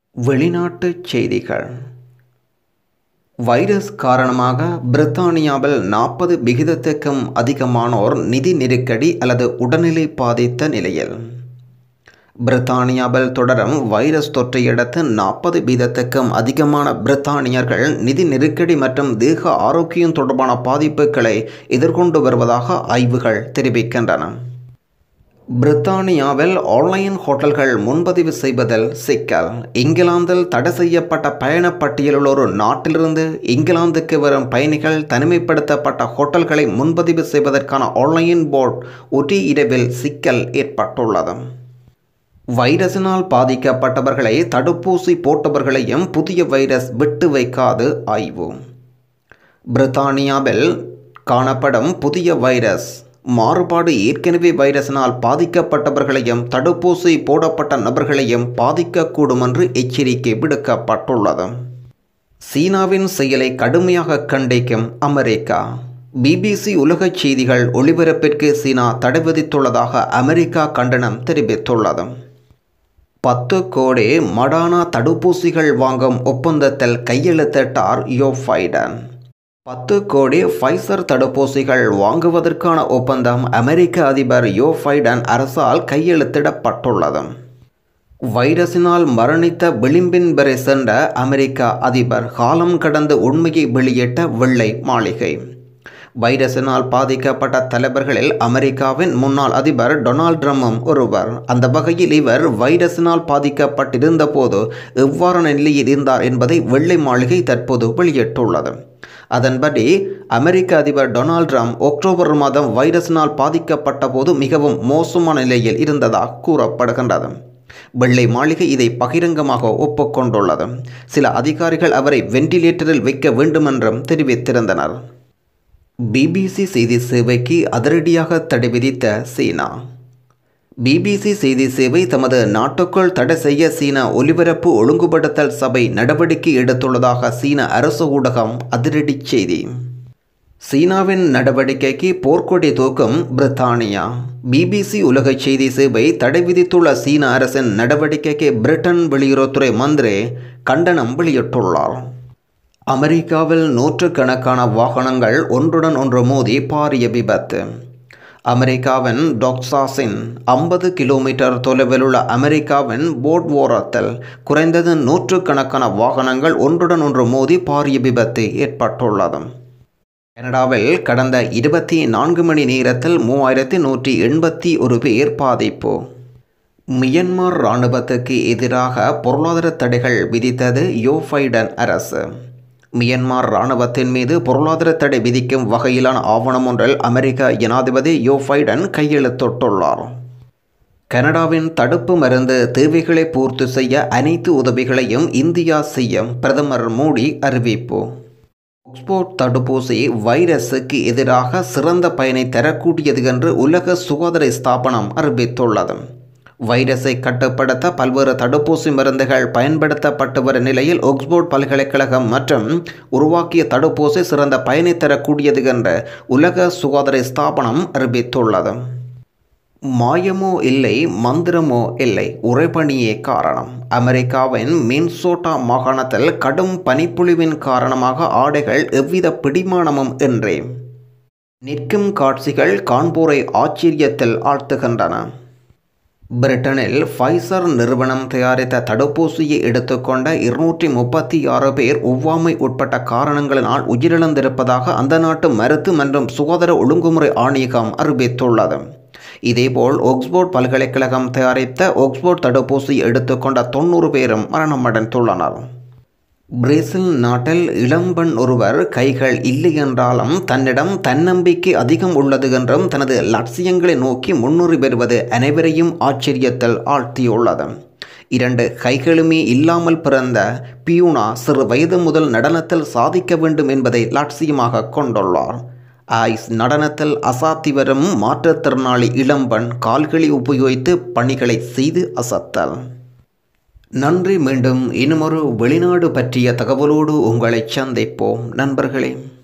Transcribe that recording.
வெளிநாட்டுச் செய்திகள் வைரஸ் காரணமாக பிரித்தானியாவில் நாற்பது விகிதத்துக்கும் அதிகமானோர் நிதி நெருக்கடி அல்லது உடல்நிலை பாதித்த நிலையில் பிரித்தானியாவில் தொடரும் வைரஸ் தொற்றையடுத்து நாற்பது வீதத்துக்கும் அதிகமான பிரித்தானியர்கள் நிதி நெருக்கடி மற்றும் தேக ஆரோக்கியம் தொடர்பான பாதிப்புகளை எதிர்கொண்டு வருவதாக ஆய்வுகள் தெரிவிக்கின்றன பிரித்தானியாவில் ஆன்லைன் ஹோட்டல்கள் முன்பதிவு செய்வதில் சிக்கல் இங்கிலாந்தில் தடை செய்யப்பட்ட பயணப் பட்டியலில் ஒரு நாட்டிலிருந்து இங்கிலாந்துக்கு வரும் பயணிகள் தனிமைப்படுத்தப்பட்ட ஹோட்டல்களை முன்பதிவு செய்வதற்கான ஆன்லைன் போர்ட் ஒரே இரவில் சிக்கல் ஏற்பட்டுள்ளது வைரஸினால் பாதிக்கப்பட்டவர்களை தடுப்பூசி போட்டவர்களையும் புதிய வைரஸ் விட்டு வைக்காது ஆய்வு பிரித்தானியாவில் காணப்படும் புதிய வைரஸ் மாறுபாடு ஏற்கனவே வைரஸினால் பாதிக்கப்பட்டவர்களையும் தடுப்பூசி போடப்பட்ட நபர்களையும் பாதிக்கக்கூடும் என்று எச்சரிக்கை விடுக்கப்பட்டுள்ளது சீனாவின் செயலை கடுமையாக கண்டிக்கும் அமெரிக்கா பிபிசி உலகச் செய்திகள் ஒளிபரப்பிற்கு சீனா தடை விதித்துள்ளதாக அமெரிக்கா கண்டனம் தெரிவித்துள்ளது பத்து கோடி மடானா தடுப்பூசிகள் வாங்கும் ஒப்பந்தத்தில் கையெழுத்திட்டார் யோ ஃபைடன் பத்து கோடி ஃபைசர் தடுப்பூசிகள் வாங்குவதற்கான ஒப்பந்தம் அமெரிக்க அதிபர் யோ ஃபைடன் அரசால் கையெழுத்திடப்பட்டுள்ளது வைரஸினால் மரணித்த விளிம்பின் வரை சென்ற அமெரிக்க அதிபர் காலம் கடந்து உண்மையை வெளியிட்ட வெள்ளை மாளிகை வைரஸினால் பாதிக்கப்பட்ட தலைவர்களில் அமெரிக்காவின் முன்னாள் அதிபர் டொனால்ட் ட்ரம்பும் ஒருவர் அந்த வகையில் இவர் வைரஸினால் பாதிக்கப்பட்டிருந்த போது எவ்வாறான நிலையில் இருந்தார் என்பதை வெள்ளை மாளிகை தற்போது வெளியிட்டுள்ளது அதன்படி அமெரிக்க அதிபர் டொனால்ட் ட்ரம்ப் அக்டோபர் மாதம் வைரஸினால் பாதிக்கப்பட்ட போது மிகவும் மோசமான நிலையில் இருந்ததாக கூறப்படுகின்றது வெள்ளை மாளிகை இதை பகிரங்கமாக ஒப்புக்கொண்டுள்ளது சில அதிகாரிகள் அவரை வெண்டிலேட்டரில் வைக்க வேண்டுமென்றும் தெரிவித்திருந்தனர் பிபிசி செய்தி சேவைக்கு அதிரடியாக தடை விதித்த சீனா பிபிசி செய்தி சேவை தமது நாட்டுக்குள் தடை செய்ய சீன ஒலிபரப்பு ஒழுங்குபடுத்தல் சபை நடவடிக்கை எடுத்துள்ளதாக சீன அரசு ஊடகம் அதிரடி செய்தி சீனாவின் நடவடிக்கைக்கு போர்க்கொடி தூக்கும் பிரித்தானியா பிபிசி உலக செய்தி சேவை தடை விதித்துள்ள சீன அரசின் நடவடிக்கைக்கு பிரிட்டன் வெளியுறவுத்துறை மந்திரி கண்டனம் வெளியிட்டுள்ளார் அமெரிக்காவில் நூற்றுக்கணக்கான வாகனங்கள் ஒன்றுடன் ஒன்று மோதி பாரிய விபத்து அமெரிக்காவின் டாக்ஸாஸின் ஐம்பது கிலோமீட்டர் தொலைவில் உள்ள அமெரிக்காவின் போர்ட்வோரத்தில் குறைந்தது நூற்றுக்கணக்கான வாகனங்கள் ஒன்றுடன் ஒன்று மோதி பாரிய விபத்து ஏற்பட்டுள்ளது கனடாவில் கடந்த இருபத்தி நான்கு மணி நேரத்தில் மூவாயிரத்தி நூற்றி எண்பத்தி ஒரு பேர் பாதிப்பு மியன்மார் இராணுவத்துக்கு எதிராக பொருளாதார தடைகள் விதித்தது யோஃபைடன் அரசு மியன்மார் இராணுவத்தின் மீது பொருளாதார தடை விதிக்கும் வகையிலான ஆவணம் ஒன்றில் அமெரிக்க ஜனாதிபதி யோ ஃபைடன் கையெழுத்திட்டுள்ளார் கனடாவின் தடுப்பு மருந்து தேவைகளை பூர்த்தி செய்ய அனைத்து உதவிகளையும் இந்தியா செய்யும் பிரதமர் மோடி அறிவிப்பு ஆக்ஸ்போர்ட் தடுப்பூசி வைரஸுக்கு எதிராக சிறந்த பயனை தரக்கூடியது என்று உலக சுகாதார ஸ்தாபனம் அறிவித்துள்ளது வைரஸை கட்டுப்படுத்த பல்வேறு தடுப்பூசி மருந்துகள் பயன்படுத்தப்பட்டு வரும் நிலையில் ஒக்ஸ்போர்ட் பல்கலைக்கழகம் மற்றும் உருவாக்கிய தடுப்பூசி சிறந்த பயனை தரக்கூடியது என்று உலக சுகாதார ஸ்தாபனம் அறிவித்துள்ளது மாயமோ இல்லை மந்திரமோ இல்லை உறைபனியே காரணம் அமெரிக்காவின் மின்சோட்டா மாகாணத்தில் கடும் பனிப்பொழிவின் காரணமாக ஆடைகள் எவ்வித பிடிமானமும் இன்றி நிற்கும் காட்சிகள் காண்போரை ஆச்சரியத்தில் ஆழ்த்துகின்றன பிரிட்டனில் ஃபைசர் நிறுவனம் தயாரித்த தடுப்பூசியை எடுத்துக்கொண்ட இருநூற்றி முப்பத்தி ஆறு பேர் ஒவ்வாமை உட்பட்ட காரணங்களினால் உயிரிழந்திருப்பதாக அந்த நாட்டு மருத்து மற்றும் சுகாதார ஒழுங்குமுறை ஆணையகம் அறிவித்துள்ளது இதேபோல் ஒக்ஸ்போர்ட் பல்கலைக்கழகம் தயாரித்த ஒக்ஸ்போர்ட் தடுப்பூசி எடுத்துக்கொண்ட தொண்ணூறு பேரும் மரணமடைந்துள்ளனர் பிரேசில் நாட்டில் இளம்பெண் ஒருவர் கைகள் இல்லை என்றாலும் தன்னிடம் தன்னம்பிக்கை அதிகம் உள்ளது என்றும் தனது லட்சியங்களை நோக்கி முன்னுரி பெறுவது அனைவரையும் ஆச்சரியத்தில் ஆழ்த்தியுள்ளது இரண்டு கைகளுமே இல்லாமல் பிறந்த பியூனா சிறு வயது முதல் நடனத்தில் சாதிக்க வேண்டும் என்பதை லட்சியமாக கொண்டுள்ளார் ஐஸ் நடனத்தில் அசாத்தி வரும் மாற்றுத்திறனாளி இளம்பெண் கால்களை உபயோகித்து பணிகளை செய்து அசத்தல் நன்றி மீண்டும் இன்னுமொரு வெளிநாடு பற்றிய தகவலோடு உங்களை சந்திப்போம் நண்பர்களே